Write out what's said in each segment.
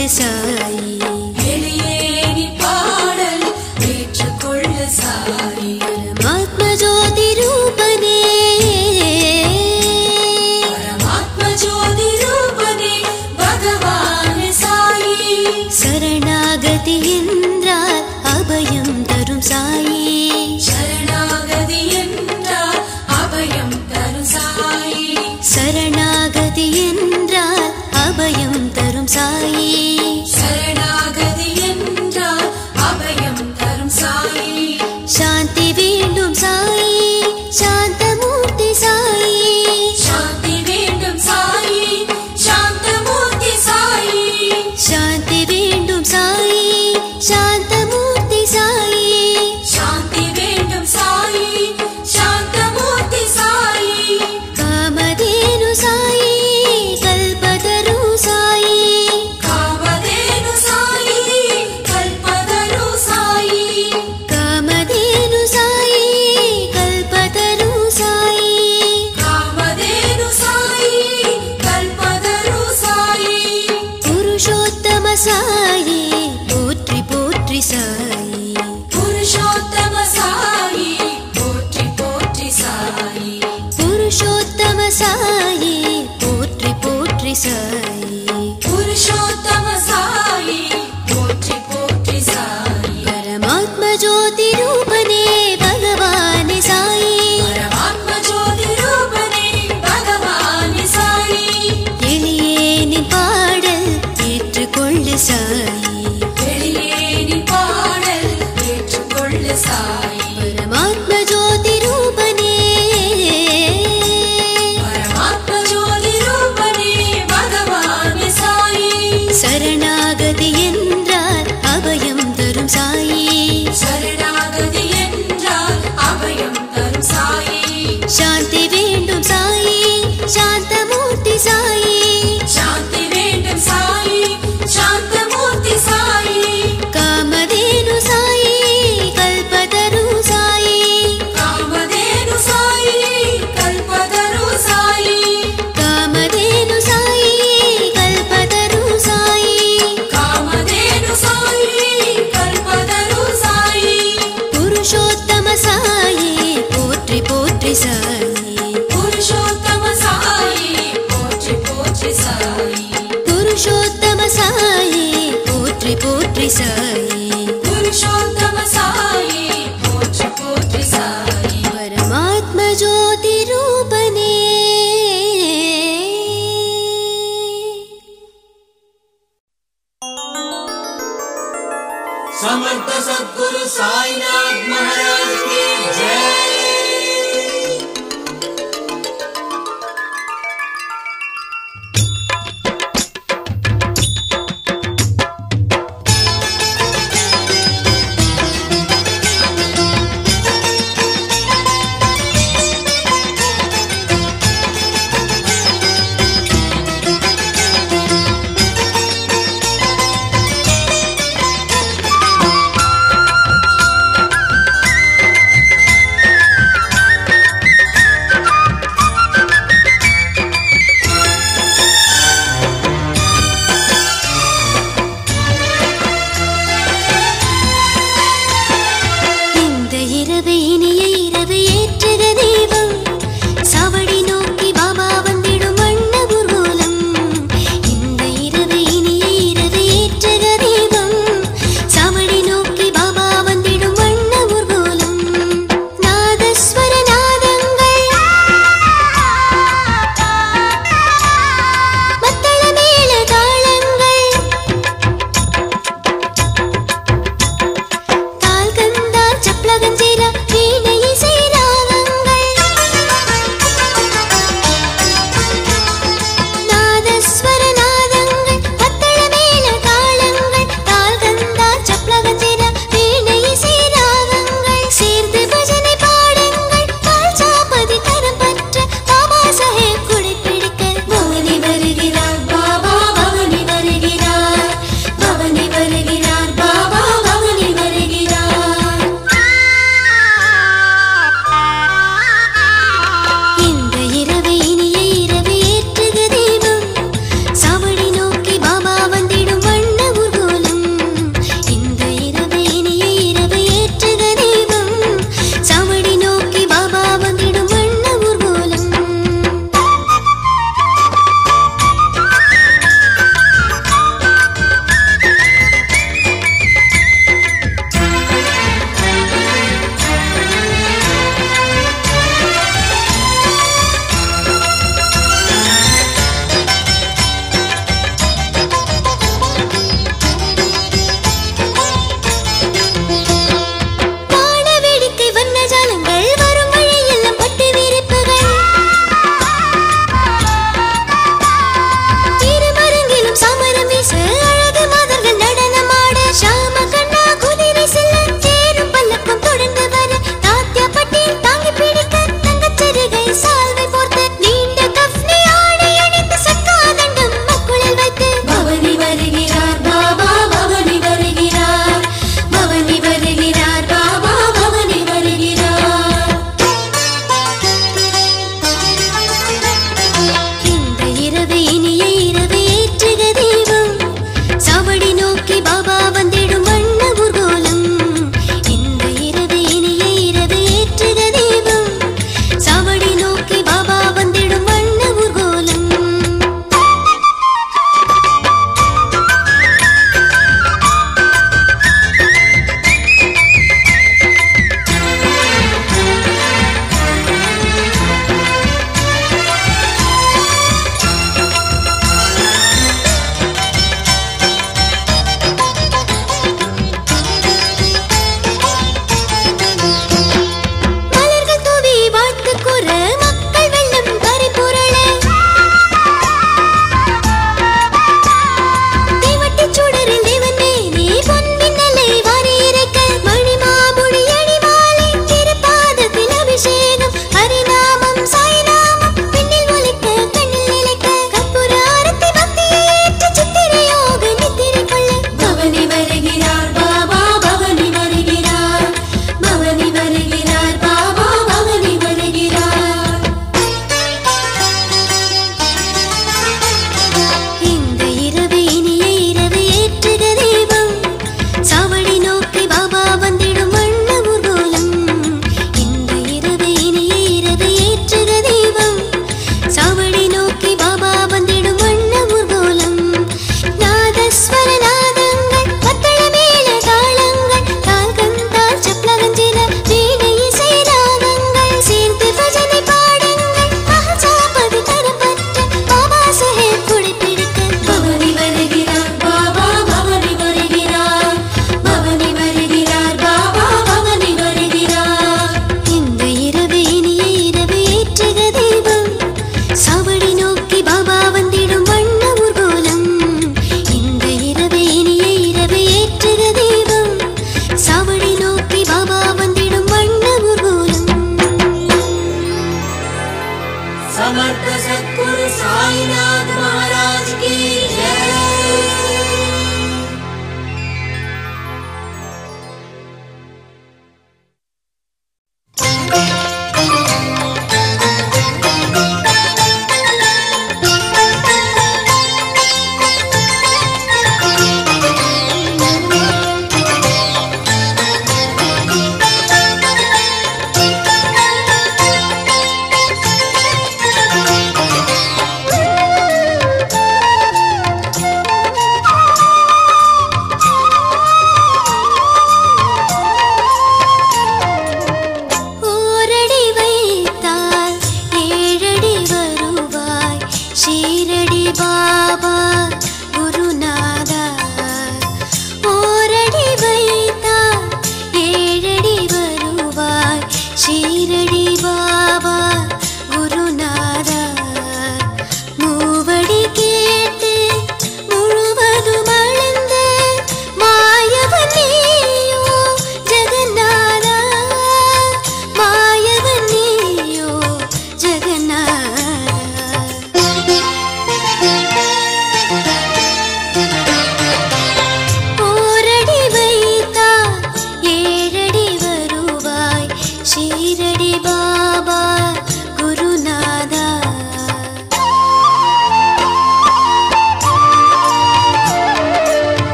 ஏற்றுக்கொள்ளு சாயி வெளியேறி பாடல் ஏற்றுக்கொள்ள சாயி பரமாத்ம ஜோதி ரூபனே பரமாத்ம ஜோதி ரூபனே பகவான் சாயி சரணாகதி என்றால் அபயம் தரும் சாயி சரணாகதி என்றால் அபயம் தரும் சாயி சரணாகதி என்றால் அபயம் தரும் சாயி சரணாகதி என்றால் அபயம் தரும் சாயி சாந்தி வேண்டும் சாயி சாந்தமூர்த்தி சாயி சாந்தி வேண்டும் சாயி சாந்தமூர்த்தி சாயி சாந்தி வேண்டும் சாயி சாந்தமூர்த்தி சாயி சாந்தி வேண்டும் சாயி சாந்தமூர்த்தி சாயி காமதேனு சாயி கல்பதரு சாயி காமதேனு சாயி கல்பதரு சாயி காமதேனு சாயி கல்பதரு சாயி காமதேனு சாயி கல்பதரு சாயி புருஷோத்தம சாயி போற்றி போற்றி சாயி புருஷோத்தம சாயி போற்றி போற்றி சாயி புருஷோத்தம சாயி போற்றி போற்றி சாயி புருஷோத்தம சாயி போற்றி போற்றி சாயி பரமாத்ம ஜோதி ரூபனே பகவானே சாயி பரமாத்ம ஜோதி ரூபனே பகவான் சாயி எளியேனின் பாடல் ஏற்றுக்கொள்ளு சாயி வெளியேறி பாடல் ஏற்றுக்கொள்ள சாயி பரமாத்ம ஜோதி ரூபனே பரமாத்ம ஜோதி ரூபனே பகவான் சாயி சரணாகதி என்றால் அபயம் தரும் சாயி சரணாகதி என்றால் அபயம் தரும் சாயி சாந்தி வேண்டும் சாயி சாந்தமூர்த்தி சாயி சாந்தி வேண்டும் சாயி சாந்தமூர்த்தி சாயி காமதேனு சாயி கல்பதரு சாயி காமதேனு சாயி கல்பதரு சாயி காமதேனு சாயி கல்பதரு சாயி காமதேனு சாயி கல்பதரு சாயி புருஷோத்தம சாயி போற்றி போற்றி சாயி புருஷோத்தம சாயி போற்றி போற்றி சாயி புருஷோத்தம சாயி போற்றி போற்றி சாயி புருஷோத்தம சாயி போற்றி போற்றி சாயி பரமாத்ம ஜோதி ரூபனே समर्थ सद्गुरु साईनाथ महाराज की जय ஆ समर्थ सद्गुरु साईनाथ महाराज की जय Thank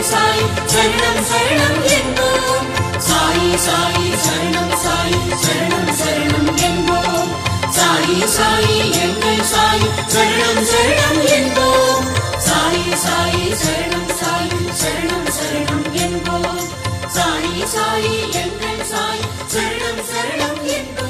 சாய் சரணம் சரணம் என்போம் சாயி சாயி சரணம் சாயி சரணம் சரணம் என்போம் சாயி சாயி எங்கள் சாயி சரணம் சரணம் என்போம் சாயி சாயி சரணம் சாயி சரணம் சரணம் என்போம் சாயி சாயி எங்கள் சாயி சரணம் சரணம் என்போம்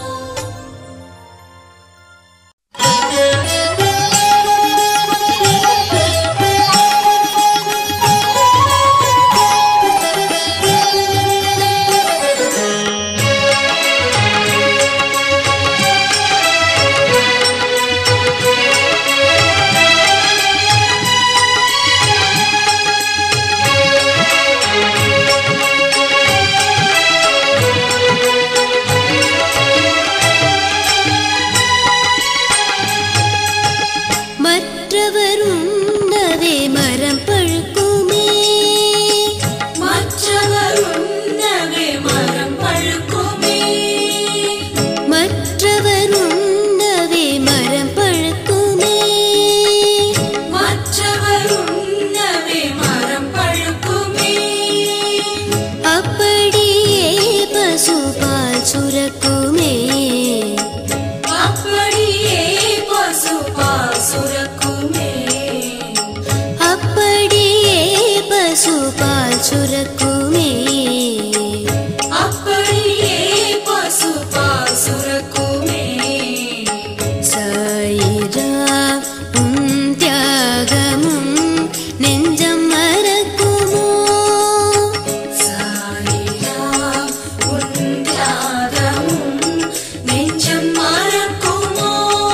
மற்றவர் உண்ணவே மரம் பழுக்குமே மற்றவர் உண்ணவே மரம் பழுக்குமே மற்றவர் உண்ணவே மரம் பழுக்குமே மற்றவர் உண்ணவே மரம் பழுக்குமே அப்படியே பசுபால் சுரக்குமே அப்படியே பசுபால் சுரக்குமே அப்படியே பசுபால் சுரக்குமே அப்படியே பசுபால் சுரக்குமே சாயிரா உன் தியாகமும் நெஞ்சம் மறக்குமோ சாயிரா உன் தியாகமும் நெஞ்சம் மறக்குமோ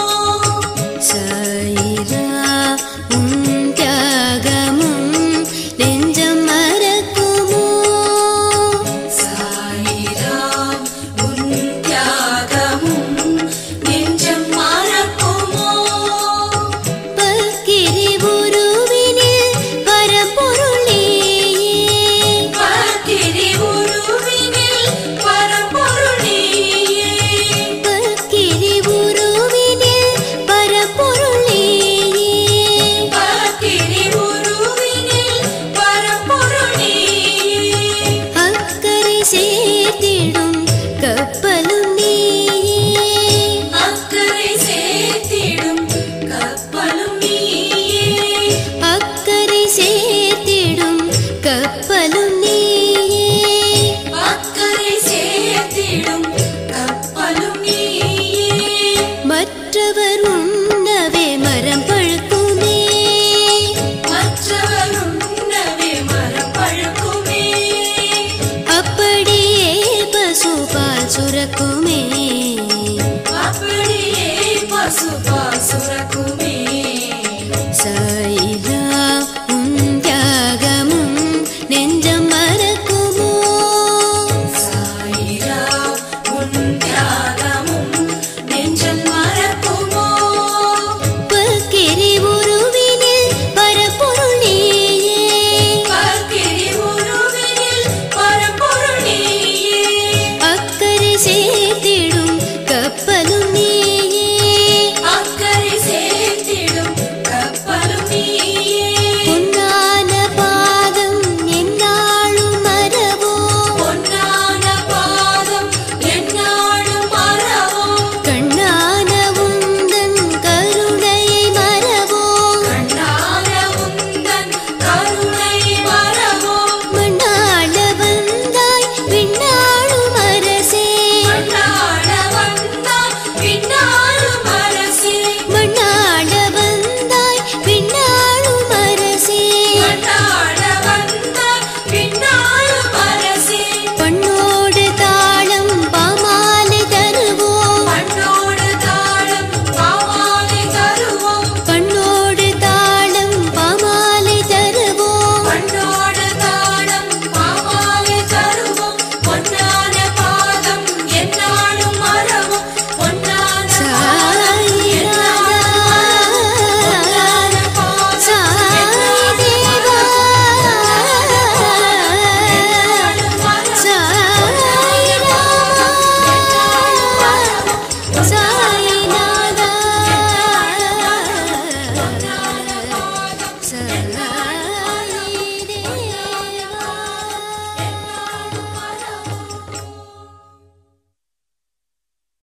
சாயிரா உன் தியாகமும் நெஞ்சம் மறக்குமோ சாயிரா உன் தியாகமும் நெஞ்சம் மறக்குமோ பக்கிரி உருவினில் பரம்பொருள் நீயே பக்கிரி உருவினில் பரம்பொருள் நீயே பக்கிரி உருவினில் பரம்பொருள் நீயே பக்கிரி உருவினில் பரம்பொருள் நீயே அக்கறை சேர்த்திடும் கப்பலும் நீயே அக்கறை சேர்த்திடும் கப்பலும் நீயே அக்கறை சேர்த்திடும் கப்பலும் நீயே அக்கறை சேர்த்திடும் கப்பலும் நீயே மற்றவர் உண்ணவே மரம் பழுக்குமே மற்றவர் உண்ணவே மரம் பழுக்குமே அப்படியே பசுபால் சுரக்கும்